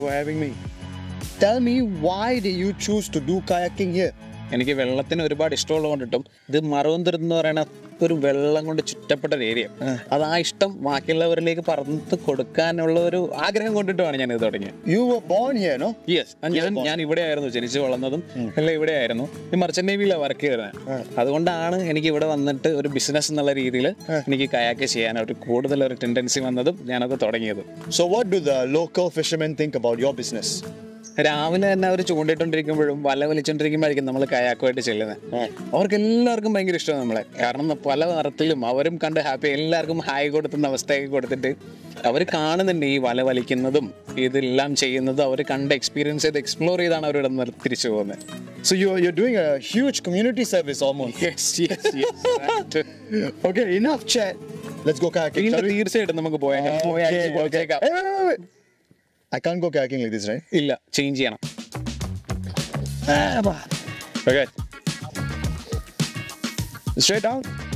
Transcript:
for having me. Tell me, why did you choose to do kayaking here? എനിക്ക് വെള്ളത്തിന് ഒരുപാട് ഇഷ്ടമുള്ളതുകൊണ്ടിട്ടും ഇത് മറവന്തുരം എന്ന് പറയുന്ന ഒരു വെള്ളം കൊണ്ട് ചുറ്റപ്പെട്ട ഒരു ഏരിയ അത് ആ ഇഷ്ടം ബാക്കിയുള്ളവരിലേക്ക് പറന്ന് കൊടുക്കാനുള്ള ഒരു ആഗ്രഹം കൊണ്ടിട്ടുമാണ് ഞാൻ ഇത് തുടങ്ങിയത് You were born here, no? Yes ഞാൻ ഞാൻ ഇവിടെ ആയിരുന്നു ജനിച്ചു വളർന്നതും എല്ലാം ഇവിടെ ആയിരുന്നു ഈ മർച്ചന്റ് നേവിയിലാണ് വർക്ക് ചെയ്യുന്നത് അതുകൊണ്ടാണ് എനിക്ക് ഇവിടെ വന്നിട്ട് ഒരു ബിസിനസ് എന്നുള്ള രീതിയിൽ എനിക്ക് കയാക്ക് ചെയ്യാൻ ഒരു കൂടുതൽ ഒരു ടെൻഡൻസി വന്നതും ഞാനത് തുടങ്ങിയത് So, what do the local fishermen think about your business? രാവിലെ തന്നെ അവർ ചൂണ്ടിട്ടോണ്ടിരിക്കുമ്പോഴും വല വലിച്ചോണ്ടിരിക്കുമ്പോഴായിരിക്കും നമ്മൾ കയാക്കുമായിട്ട് ചെല്ലുന്നത് അവർക്ക് എല്ലാവർക്കും ഭയങ്കര ഇഷ്ടമാണ് നമ്മളെ കാരണം പല നിറത്തിലും അവരും കണ്ട് ഹാപ്പി എല്ലാവർക്കും ഹായ് കൊടുത്തുന്ന അവസ്ഥയൊക്കെ കൊടുത്തിട്ട് അവർ കാണുന്നുണ്ട് ഈ വല വലിക്കുന്നതും ഇതെല്ലാം ചെയ്യുന്നതും അവർ കണ്ട് എക്സ്പീരിയൻസ് ചെയ്ത് എക്സ്പ്ലോർ ചെയ്താണ് അവർ ഇവിടെ നിന്ന് തിരിച്ചു പോകുന്നത് So, you're, you're doing a huge community service almost. Yes yes yes Okay, enough chat. Let's go kayaking. ഇല്ല shall we? തീർച്ചയായിട്ടും നമുക്ക് പോയേക്കാം Okay, പോയി അടിച്ച് okay. പൊളിച്ചേക്കാം. Hey, wait, wait, wait. I can't go kayaking like this, right? ഇല്ല change ചെയ്യണം Ah, bah. Okay. Straight down.